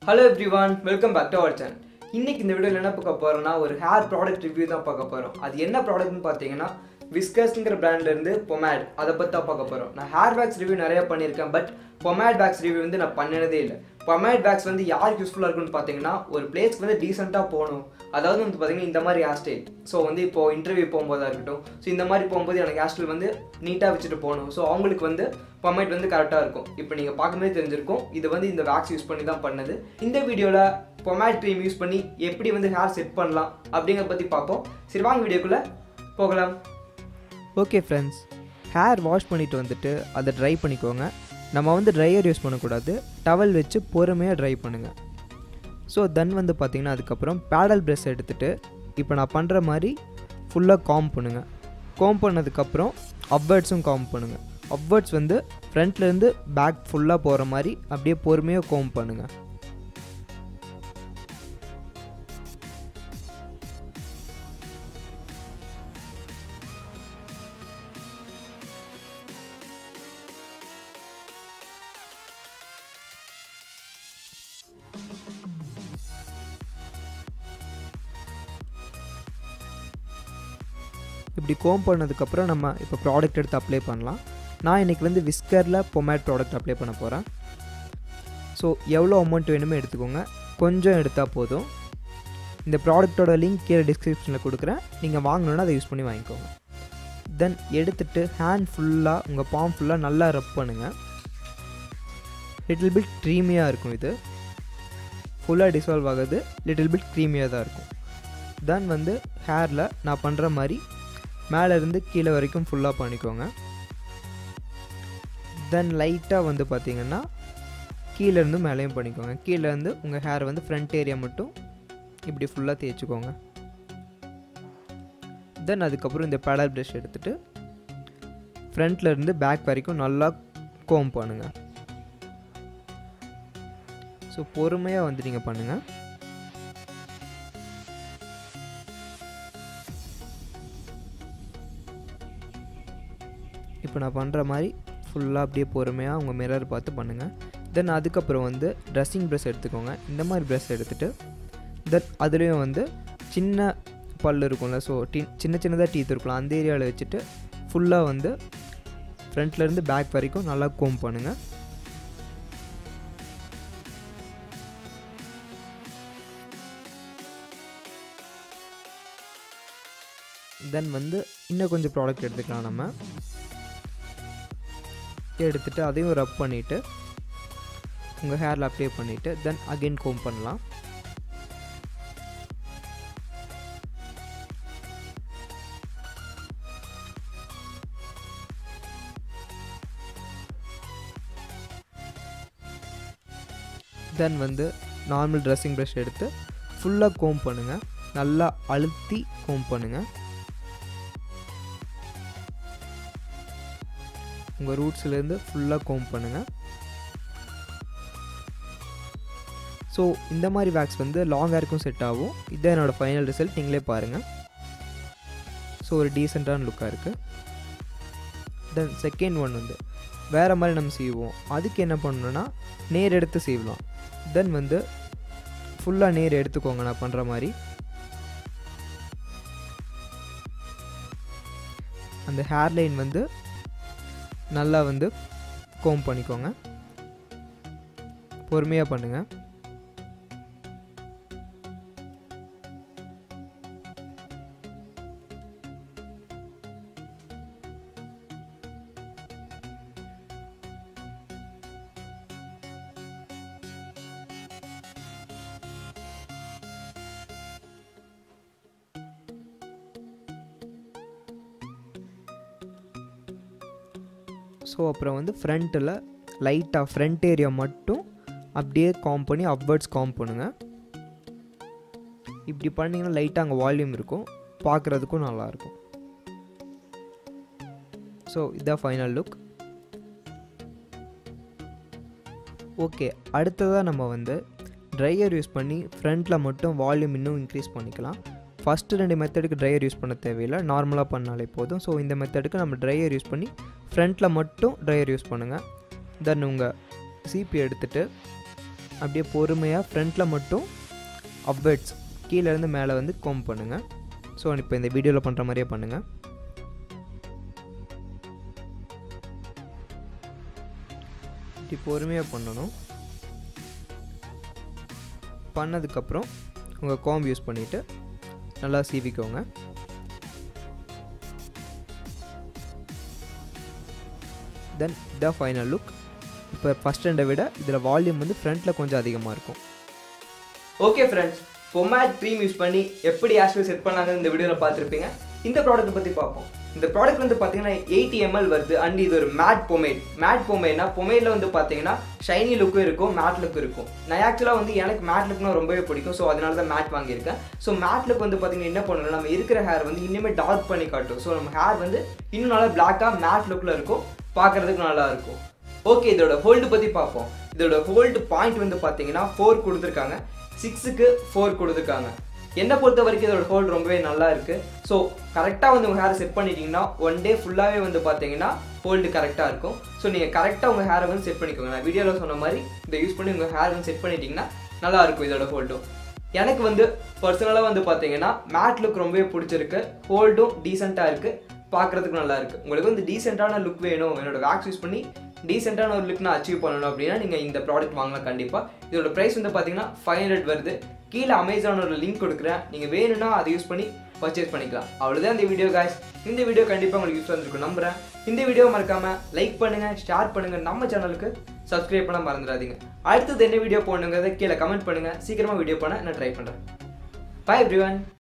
hello everyone welcome back to our channel இன்னைக்கு இந்த வீடியோவில் என்ன பார்க்க போறோம்னா ஒரு ஹேர் ப்ராடக்ட் ரிவ்யூ தான் பார்க்க போறோம் அது என்ன ப்ராடக்ட்னு பார்த்தீங்கன்னா விஸ்கஸ்ங்கிற பிராண்ட்லேருந்து பொமேட் அதை பற்றி தான் பார்க்க போகிறோம் நான் ஹேர் வேக்ஸ் ரிவ்யூ நிறைய பண்ணியிருக்கேன் பட் பொமேட் வேக்ஸ் ரிவ்யூ வந்து நான் பண்ணினதே இல்லை பொமேட் வேக்ஸ் வந்து யாருக்கு யூஸ்ஃபுல்லாக இருக்குன்னு பார்த்தீங்கன்னா ஒரு பிளேஸ்க்கு வந்து டீசெண்டாக போகணும் அதாவது வந்து பார்த்தீங்கன்னா இந்த மாதிரி ஹேர் ஸ்டைல் ஸோ வந்து இப்போ இன்டர்வியூ போகும்போதா இருக்கட்டும் ஸோ இந்த மாதிரி போகும்போது எனக்கு ஹேர் ஸ்டைல் வந்து நீட்டாக வச்சுட்டு போகணும் ஸோ அவங்களுக்கு வந்து பொமேட் வந்து கரெக்டாக இருக்கும் இப்போ நீங்கள் பார்க்கும்போது தெரிஞ்சிருக்கும் இது வந்து இந்த வேக்ஸ் யூஸ் பண்ணி தான் பண்ணது இந்த வீடியோவில் பொமேட் க்ரீம் யூஸ் பண்ணி எப்படி வந்து ஹேர் செட் பண்ணலாம் அப்படிங்கிறத பற்றி பார்ப்போம் சரி வாங்க வீடியோக்குள்ளே போகலாம் ஓகே ஃப்ரெண்ட்ஸ் ஹேர் வாஷ் பண்ணிட்டு வந்துட்டு அதை ட்ரை பண்ணிக்கோங்க நம்ம வந்து ட்ரையர் யூஸ் பண்ணக்கூடாது டவல் வச்சு பொறுமையாக ட்ரை பண்ணுங்கள் ஸோ தென் வந்து பார்த்திங்கன்னா அதுக்கப்புறம் பேடல் ப்ரெஷ் எடுத்துகிட்டு இப்போ நான் பண்ணுற மாதிரி ஃபுல்லாக காம் பண்ணுங்கள் காம் பண்ணதுக்கப்புறம் அப்வர்ட்ஸும் காம் பண்ணுங்கள் அப்வர்ட்ஸ் வந்து ஃப்ரண்ட்லேருந்து பேக் ஃபுல்லாக போகிற மாதிரி அப்படியே பொறுமையாக கோம் பண்ணுங்கள் இப்படி கோம் பண்ணதுக்கப்புறம் நம்ம இப்போ ப்ராடக்ட் எடுத்து அப்ளை பண்ணலாம் நான் இன்றைக்கி வந்து விஸ்கரில் பொமேட் ப்ராடக்ட் அப்ளை பண்ண போகிறேன் ஸோ எவ்வளோ அமௌண்ட் வேணுமோ எடுத்துக்கோங்க கொஞ்சம் எடுத்தால் போதும் இந்த ப்ராடக்ட்டோட லிங்க் கீழே டிஸ்கிரிப்ஷனில் கொடுக்குறேன் நீங்கள் வாங்கணுன்னா அதை யூஸ் பண்ணி வாங்கிக்கோங்க தென் எடுத்துட்டு ஹேண்ட் ஃபுல்லாக உங்கள் பாம் ஃபுல்லாக நல்லா ரப் பண்ணுங்கள் லிட்டில் பிட் க்ரீமியாக இருக்கும் இது ஃபுல்லாக டிசால்வ் ஆகுது லிட்டில் பிட் க்ரீமியாக தான் இருக்கும் தென் வந்து ஹேரில் நான் பண்ணுற மாதிரி மேலே இருந்து கீழே வரைக்கும் ஃபுல்லாக பண்ணிக்கோங்க தென் லைட்டாக வந்து பார்த்தீங்கன்னா கீழேருந்து மேலேயும் பண்ணிக்கோங்க கீழேருந்து உங்கள் ஹேர் வந்து ஃப்ரண்ட் ஏரியா மட்டும் இப்படி ஃபுல்லாக தேய்ச்சிக்கோங்க தென் அதுக்கப்புறம் இந்த பேடல் ப்ரஷ் எடுத்துகிட்டு ஃப்ரண்ட்டில் இருந்து பேக் வரைக்கும் நல்லா கோம் பண்ணுங்கள் ஸோ பொறுமையாக வந்து நீங்கள் பண்ணுங்கள் இப்போ நான் பண்ணுற மாதிரி ஃபுல்லாக அப்படியே பொறுமையாக உங்கள் மிரர் பார்த்து பண்ணுங்கள் தென் அதுக்கப்புறம் வந்து ட்ரெஸ்ஸிங் ப்ரெஷ் எடுத்துக்கோங்க இந்த மாதிரி ப்ரெஷ் எடுத்துகிட்டு தென் அதுலேயும் வந்து சின்ன பல் இருக்கும்ல ஸோ டி சின்ன சின்னதாக டீத் இருக்கலாம் அந்த ஏரியாவில் வச்சுட்டு ஃபுல்லாக வந்து ஃப்ரண்ட்லேருந்து பேக் வரைக்கும் நல்லா கோம் பண்ணுங்கள் தென் வந்து இன்னும் கொஞ்சம் ப்ராடக்ட் எடுத்துக்கலாம் நம்ம எடுத்துகிட்டு அதையும் ரப் பண்ணிவிட்டு உங்கள் ஹேரில் அப்ளை பண்ணிவிட்டு தென் அகெயின் கோம் பண்ணலாம் தென் வந்து நார்மல் ட்ரெஸ்ஸிங் ப்ரஷ் எடுத்து ஃபுல்லாக கோம் பண்ணுங்கள் நல்லா அழுத்தி கோம் பண்ணுங்கள் உங்கள் ரூட்ஸ்லேருந்து ஃபுல்லாக கோம் பண்ணுங்கள் ஸோ இந்த மாதிரி வேக்ஸ் வந்து லாங் ஹேருக்கும் செட் ஆகும் இதுதான் என்னோடய ஃபைனல் ரிசல்ட் நீங்களே பாருங்கள் ஸோ ஒரு டீசெண்டான லுக்காக இருக்குது தென் செகண்ட் ஒன் வந்து வேறு மாதிரி நம்ம செய்வோம் அதுக்கு என்ன பண்ணணுன்னா நேர் எடுத்து செய்யலாம் தென் வந்து ஃபுல்லாக நேர் எடுத்துக்கோங்க நான் பண்ணுற மாதிரி அந்த ஹேர் லைன் வந்து நல்லா வந்து கோம் பண்ணிக்கோங்க பொறுமையாக பண்ணுங்கள் ஸோ அப்புறம் வந்து ஃப்ரண்ட்டில் லைட்டாக ஃப்ரண்ட் ஏரியா மட்டும் அப்படியே காம் பண்ணி அப்வர்ட்ஸ் காம் பண்ணுங்கள் இப்படி பண்ணிங்கன்னா லைட்டாக அங்கே வால்யூம் இருக்கும் பார்க்குறதுக்கும் நல்லாயிருக்கும் ஸோ இதான் ஃபைனல் லுக் ஓகே அடுத்ததாக நம்ம வந்து ட்ரையர் யூஸ் பண்ணி ஃப்ரண்ட்டில் மட்டும் வால்யூம் இன்னும் இன்க்ரீஸ் பண்ணிக்கலாம் ஃபஸ்ட்டு ரெண்டு மெத்தடுக்கு ட்ரையர் யூஸ் பண்ண தேவையில்லை நார்மலாக பண்ணாலே போதும் ஸோ இந்த மெத்தடுக்கு நம்ம ட்ரையர் யூஸ் பண்ணி ஃப்ரண்ட்டில் மட்டும் ட்ரையர் யூஸ் பண்ணுங்கள் தென் உங்கள் சிபி எடுத்துகிட்டு அப்படியே பொறுமையாக ஃப்ரண்ட்டில் மட்டும் அப்வெட்ஸ் கீழேருந்து மேலே வந்து கோம் பண்ணுங்கள் ஸோ இப்போ இந்த வீடியோவில் பண்ணுற மாதிரியே பண்ணுங்கள் இப்படி பொறுமையாக பண்ணணும் பண்ணதுக்கப்புறம் உங்கள் கோம் யூஸ் பண்ணிவிட்டு நல்லா சீவிக்கோங்க தென் த ஃபைனல் லுக் இப்போ ஃபஸ்ட் ரெண்டை விட இதில் வால்யூம் வந்து ஃப்ரண்ட்டில் கொஞ்சம் அதிகமாக இருக்கும் okay friends pomade cream use பண்ணி எப்படி ஆஷ்வல் செட் பண்ணாங்கன்னு இந்த வீடியோவில் பார்த்துருப்பீங்க இந்த ப்ராடக்ட் பற்றி பார்ப்போம் இந்த ப்ராடக்ட் வந்து பார்த்தீங்கன்னா எயிட்டி எம்எல் வருது அண்ட் இது ஒரு மேட் பொமேட் மேட் பொமேட்னா பொமேடில் வந்து பார்த்தீங்கன்னா ஷைனி லுக்கும் இருக்கும் மேட் லுக்கும் இருக்கும் நான் ஆக்சுவலாக வந்து எனக்கு மேட் லுக்னா ரொம்பவே பிடிக்கும் ஸோ அதனால தான் மேட் வாங்கியிருக்கேன் ஸோ மேட் லுக் வந்து பார்த்தீங்கன்னா என்ன பண்ணணும் நம்ம இருக்கிற ஹேர் வந்து இன்னுமே டார்க் பண்ணி காட்டும் ஸோ நம்ம ஹேர் வந்து இன்னும் நல்லா பிளாக்காக மேட் லுக்கில் இருக்கும் பார்க்குறதுக்கு நல்லா இருக்கும் ஓகே இதோட ஹோல்டு பற்றி பார்ப்போம் இதோட ஹோல்டு பாயிண்ட் வந்து பார்த்தீங்கன்னா ஃபோர் கொடுத்துருக்காங்க சிக்ஸுக்கு ஃபோர் கொடுத்துருக்காங்க என்னை பொறுத்த வரைக்கும் இதோட ஹோல்டு ரொம்பவே நல்லா இருக்கு ஸோ கரெக்டாக வந்து உங்கள் ஹேர் செட் பண்ணிட்டீங்கன்னா ஒன் டே ஃபுல்லாகவே வந்து பார்த்தீங்கன்னா ஹோல்டு கரெக்டாக இருக்கும் ஸோ நீங்கள் கரெக்டாக உங்கள் ஹேரை வந்து செட் பண்ணிக்கோங்க நான் வீடியோவில் சொன்ன மாதிரி இதை யூஸ் பண்ணி உங்கள் ஹேர் வந்து செட் பண்ணிட்டீங்கன்னா நல்லா இருக்கும் இதோட ஹோல்டும் எனக்கு வந்து பர்சனலாக வந்து பார்த்தீங்கன்னா மேட் லுக் ரொம்பவே பிடிச்சிருக்கு ஹோல்டும் டீசெண்டாக இருக்குது பார்க்குறதுக்கு நல்லா இருக்குது உங்களுக்கு வந்து டீசெண்டான லுக் வேணும் என்னோட வேக்ஸ் யூஸ் பண்ணி டீசெண்டான ஒரு லுக் நான் அச்சீவ் பண்ணணும் அப்படின்னா நீங்கள் இந்த ப்ராடக்ட் வாங்கலாம் கண்டிப்பாக இதோட ப்ரைஸ் வந்து பார்த்தீங்கன்னா ஃபைவ் ஹண்ட்ரட் வருது கீழே அமேசானோட லிங்க் கொடுக்குறேன் நீங்கள் வேணும்னா அதை யூஸ் பண்ணி பர்ச்சேஸ் பண்ணிக்கலாம் அவ்வளோதான் இந்த வீடியோ காய்ஸ் இந்த வீடியோ கண்டிப்பாக உங்களுக்கு யூஸ் வந்துருக்கும் நம்புறேன் இந்த வீடியோ மறக்காமல் லைக் பண்ணுங்கள் ஷேர் பண்ணுங்கள் நம்ம சேனலுக்கு சப்ஸ்கிரைப் பண்ண மறந்துடாதீங்க அடுத்தது என்ன வீடியோ போடணுங்கிறத கீழே கமெண்ட் பண்ணுங்கள் சீக்கிரமாக வீடியோ பண்ண நான் ட்ரை பண்ணுறேன் பாய் எவ்ரி